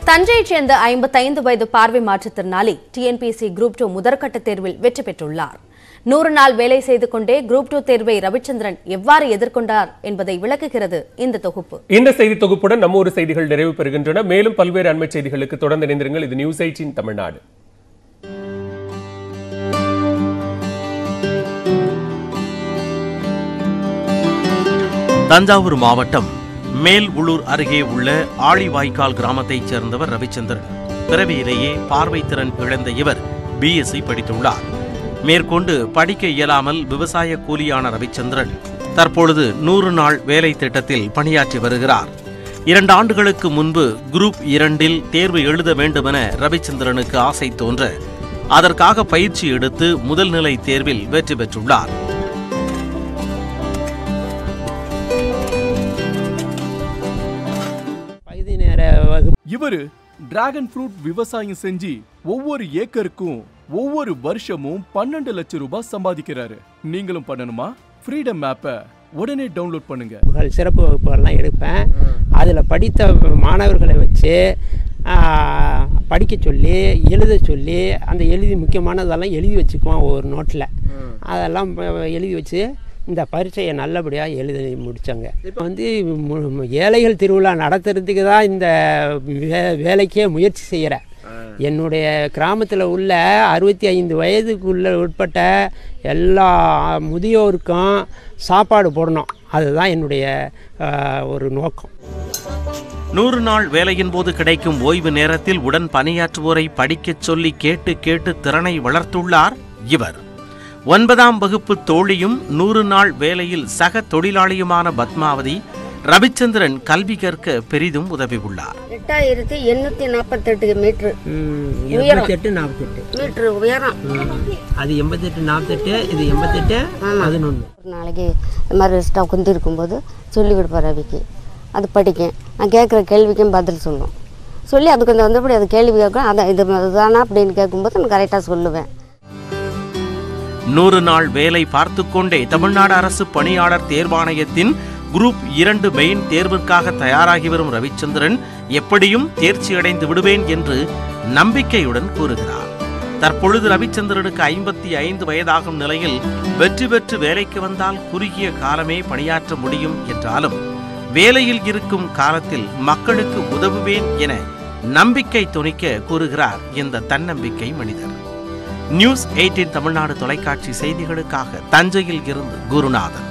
தஞ்சையைச் சேர்ந்த ஐம்பத்தைந்து வயது பார்வை மாற்றுத்திறனாளி டிஎன்பிஎஸ்சி குரூப் டூ முதற்கட்ட தேர்வில் வெற்றி பெற்றுள்ளார் நூறு நாள் வேலை செய்து கொண்டே குரூப் டூ தேர்வை ரவிச்சந்திரன் எவ்வாறு எதிர்கொண்டார் என்பதை விளக்குகிறது இந்த தொகுப்பு இந்த செய்தி தொகுப்புடன் நம்ம ஒரு செய்திகள் நிறைவு பெறுகின்றன மேலும் பல்வேறு அண்மை செய்திகளுக்கு தொடர்ந்து இணைந்திருங்கள் இது நியூஸ் எயிட்டின் தமிழ்நாடு தஞ்சாவூர் மாவட்டம் மேல் உள்ளூர் அருகே உள்ள ஆழிவாய்க்கால் கிராமத்தைச் சேர்ந்தவர் ரவிச்சந்திரன் பிறவியிலேயே பார்வைத்திறன் இழந்த இவர் பிஎஸ்சி படித்துள்ளார் மேற்கொண்டு படிக்க இயலாமல் விவசாய கூலியான ரவிச்சந்திரன் தற்பொழுது நூறு நாள் வேலை திட்டத்தில் பணியாற்றி வருகிறார் இரண்டு ஆண்டுகளுக்கு முன்பு குரூப் இரண்டில் தேர்வு எழுத வேண்டுமென ரவிச்சந்திரனுக்கு ஆசை தோன்ற அதற்காக பயிற்சி எடுத்து முதல் நிலை தேர்வில் வெற்றி பெற்றுள்ளார் பகுதி நேர வகுப்பு இவரு டிராகன் ஃப்ரூட் விவசாயம் செஞ்சு ஒவ்வொரு ஏக்கருக்கும் ஒவ்வொரு வருஷமும் பன்னெண்டு லட்சம் ரூபாய் சம்பாதிக்கிறாரு நீங்களும் பண்ணணுமா ஃப்ரீடம் ஆப்பை உடனே டவுன்லோட் பண்ணுங்க வகுப்புகள் சிறப்பு வகுப்புகள்லாம் எடுப்பேன் அதில் படித்த மாணவர்களை வச்சு ஆ, படிக்க சொல்லி எழுத சொல்லி அந்த எழுதி முக்கியமானதெல்லாம் எழுதி வச்சுக்குவோம் ஒவ்வொரு நோட்டில் அதெல்லாம் ப- எழுதி வச்சு இந்த பரீட்சையை நல்லபடியாக எழுதி முடித்தாங்க இப்போ வந்து மு- மு- ஏழைகள் திருவிழா நடத்துறதுக்கு தான் இந்த வே வேலைக்கே முயற்சி செய்கிறேன் என்னுடைய கிராமத்தில் உள்ள அறுபத்தி ஐந்து வயதுக்குள்ள உட்பட்ட எல்லா முதியோருக்கும் சாப்பாடு போடணும் அதுதான் என்னுடைய ஆ, ஒரு நோக்கம் நூறு நாள் வேலையின் போது கிடைக்கும் ஓய்வு நேரத்தில் உடன் பணியாற்றுவோரை படிக்கச் சொல்லி கேட்டு கேட்டு திறனை வளர்த்துள்ளார் இவர் ஒன்பதாம் வகுப்பு தோழியும் நூறு நாள் வேலையில் சக தொழிலாளியுமான பத்மாவதி ரவிச்சந்திரன் கல்வி கற்க பெரிதும் உதவியுள்ளார் எட்டாயிரத்தி எண்ணூத்தி நாற்பத்தெட்டு மீட்ரு எண்பத்தெட்டு நாற்பத்தெட்டு மீட்ரு உயரம் அது எண்பத்தெட்டு நாற்பத்தெட்டு இது எண்பத்தெட்டு பதினொன்று ஒரு நாளைக்கு இந்த மாதிரி ரெஸ்ட்டாக குந்தி இருக்கும்போது சொல்லி கொடுப்பேன் ரவிக்கு அது படிக்கும் நான் கேட்குற கேள்விக்கும் பதில் சொல்லும் சொல்லி அது கொஞ்சம் வந்தபடி அது கேள்வி கேட்கும் அதான் இது இதுதானா அப்படின்னு கேட்கும்போது நான் கரெக்டாக சொல்லுவேன் நூறு நாள் வேலை பார்த்துக் கொண்டே தமிழ்நாடு அரசு பணியாளர் தேர்வாணையத்தின் குரூப் இரண்டு மெயின் தேர்விற்காக தயாராகி வரும் ரவிச்சந்திரன் எப்படியும் தேர்ச்சி அடைந்து விடுவேன் என்று நம்பிக்கையுடன் கூறுகிறார் தற்பொழுது ரவிச்சந்திரனுக்கு ஐம்பத்தி ஐந்து வயதாகும் நிலையில் வெற்றி பெற்று வேலைக்கு வந்தால் குறுகிய காலமே பணியாற்ற முடியும் என்றாலும் வேலையில் இருக்கும் காலத்தில் மக்களுக்கு உதவுவேன் என நம்பிக்கை துணிக்க கூறுகிறார் இந்த தன்னம்பிக்கை மனிதர் நியூஸ் எயிட்டின் தமிழ்நாடு தொலைக்காட்சி செய்திகளுக்காக தஞ்சையில் இருந்து குருநாதன்